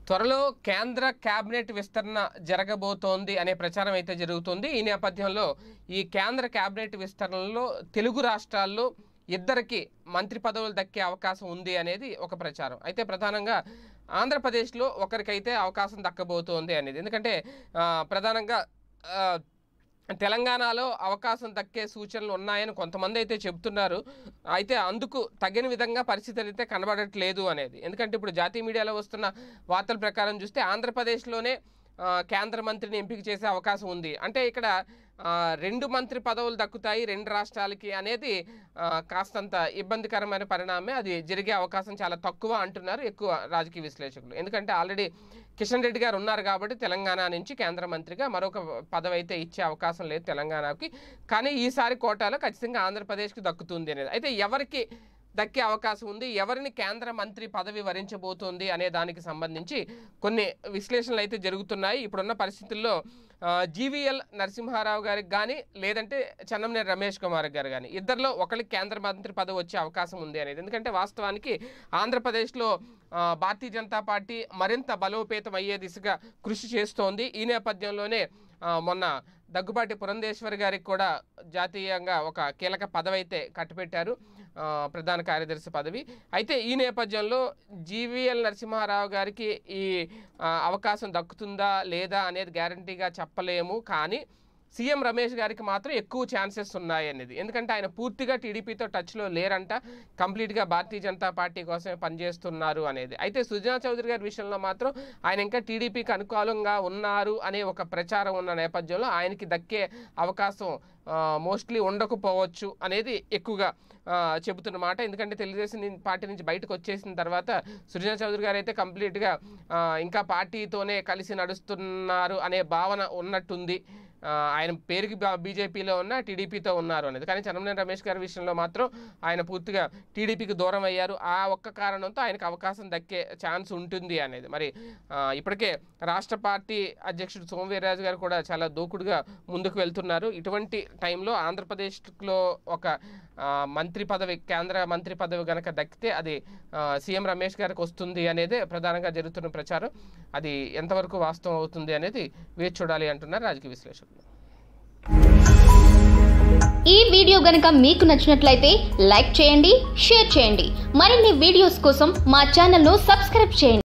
త్వరలో కేంద్ర కేబినెట్ విస్తరణ జరగబోతోంది అనే ప్రచారం అయితే జరుగుతుంది ఈ నేపథ్యంలో ఈ కేంద్ర కేబినెట్ విస్తరణలో తెలుగు రాష్ట్రాల్లో ఇద్దరికి మంత్రి పదవులు దక్కే అవకాశం ఉంది అనేది ఒక ప్రచారం అయితే ప్రధానంగా ఆంధ్రప్రదేశ్లో ఒకరికైతే అవకాశం దక్కబోతోంది అనేది ఎందుకంటే ఆ, ప్రధానంగా ఆ, తెలంగాణలో అవకాశం దక్కే సూచనలు ఉన్నాయని కొంతమంది అయితే చెబుతున్నారు అయితే అందుకు తగిన విధంగా పరిస్థితులు అయితే కనబడట్లేదు అనేది ఎందుకంటే ఇప్పుడు జాతీయ మీడియాలో వస్తున్న వార్తల ప్రకారం చూస్తే ఆంధ్రప్రదేశ్లోనే ఆ, కేంద్ర మంత్రిని ఎంపిక చేసే అవకాశం ఉంది అంటే ఇక్కడ ఆ, రెండు మంత్రి పదవులు దక్కుతాయి రెండు రాష్ట్రాలకి అనేది ఆ, కాస్తంత ఇబ్బందికరమైన పరిణామమే అది జరిగే అవకాశం చాలా తక్కువ అంటున్నారు ఎక్కువ రాజకీయ విశ్లేషకులు ఎందుకంటే ఆల్రెడీ కిషన్ రెడ్డి గారు ఉన్నారు కాబట్టి తెలంగాణ నుంచి కేంద్ర మంత్రిగా మరొక పదవి అయితే ఇచ్చే అవకాశం లేదు తెలంగాణకి కానీ ఈసారి కోటాలో ఖచ్చితంగా ఆంధ్రప్రదేశ్కి దక్కుతుంది అనేది అయితే ఎవరికి దక్కే అవకాశం ఉంది ఎవరిని కేంద్ర మంత్రి పదవి వరించబోతోంది అనే దానికి సంబంధించి కొన్ని విశ్లేషణలు అయితే జరుగుతున్నాయి ఇప్పుడున్న పరిస్థితుల్లో ఆ, జీవీఎల్ నరసింహారావు గారికి కానీ లేదంటే చెన్నంనేని రమేష్ కుమార్ గారు కానీ ఇద్దరిలో ఒకరికి కేంద్ర మంత్రి పదవి వచ్చే అవకాశం ఉంది అనేది ఎందుకంటే వాస్తవానికి ఆంధ్రప్రదేశ్లో ఆ, భారతీయ జనతా పార్టీ మరింత బలోపేతం అయ్యే దిశగా కృషి చేస్తోంది ఈ నేపథ్యంలోనే ఆ, మొన్న దగ్గుబాటి పురంధేశ్వరి గారికి కూడా జాతీయంగా ఒక కీలక పదవి అయితే కట్టుపెట్టారు ఆ, ప్రధాన కార్యదర్శి పదవి అయితే ఈ నేపథ్యంలో జీవీఎల్ నరసింహారావు గారికి ఈ ఆ, అవకాశం దక్కుతుందా లేదా అనేది గ్యారంటీగా చెప్పలేము కానీ సీఎం రమేష్ గారికి మాత్రం ఎక్కువ ఛాన్సెస్ ఉన్నాయి అనేది ఎందుకంటే ఆయన పూర్తిగా టీడీపీతో టచ్లో లేరంట కంప్లీట్గా భారతీయ జనతా పార్టీ కోసమే పనిచేస్తున్నారు అనేది అయితే సుజనా చౌదరి గారి విషయంలో మాత్రం ఆయన ఇంకా టీడీపీకి అనుకూలంగా ఉన్నారు అనే ఒక ప్రచారం ఉన్న నేపథ్యంలో ఆయనకి దక్కే అవకాశం మోస్ట్లీ ఉండకపోవచ్చు అనేది ఎక్కువగా ఆ, చెబుతున్న మాట ఎందుకంటే తెలుగుదేశం ని- పార్టీ నుంచి బయటకు వచ్చేసిన తర్వాత సుజనా చౌదరి గారు అయితే కంప్లీట్గా ఆ, ఇంకా పార్టీతోనే కలిసి నడుస్తున్నారు అనే భావన ఉన్నట్టుంది ఆ, ఆయన పేరుకి బా- బీజేపీలో ఉన్న టీడీపీతో ఉన్నారు అనేది కానీ చంద్రబాబు రమేష్ గారి విషయంలో మాత్రం ఆయన పూర్తిగా టీడీపీకి దూరం అయ్యారు ఆ ఒక్క కారణంతో ఆయనకు అవకాశం దక్కే ఛాన్స్ ఉంటుంది అనేది మరి ఆ, ఇప్పటికే రాష్ట్ర పార్టీ అధ్యక్షుడు సోమవీర్రాజు గారు కూడా చాలా దూకుడుగా ముందుకు వెళ్తున్నారు ఇటువంటి టైంలో ఆంధ్రప్రదేశ్లో ఒక ఆ, మంత్రి పదవి కేంద్ర మంత్రి పదవి గనక దక్కితే అది ఆ, సీఎం రమేష్ గారికి వస్తుంది అనేదే ప్రధానంగా జరుగుతున్న ప్రచారం అది ఎంతవరకు వాస్తవం అవుతుంది అనేది వేచి చూడాలి అంటున్నారు రాజకీయ విశ్లేషకులు ఈ వీడియో గనక మీకు నచ్చినట్లయితే లైక్ చేయండి షేర్ చేయండి మరిన్ని వీడియోస్ కోసం మా ఛానల్ను సబ్స్క్రైబ్ చేయండి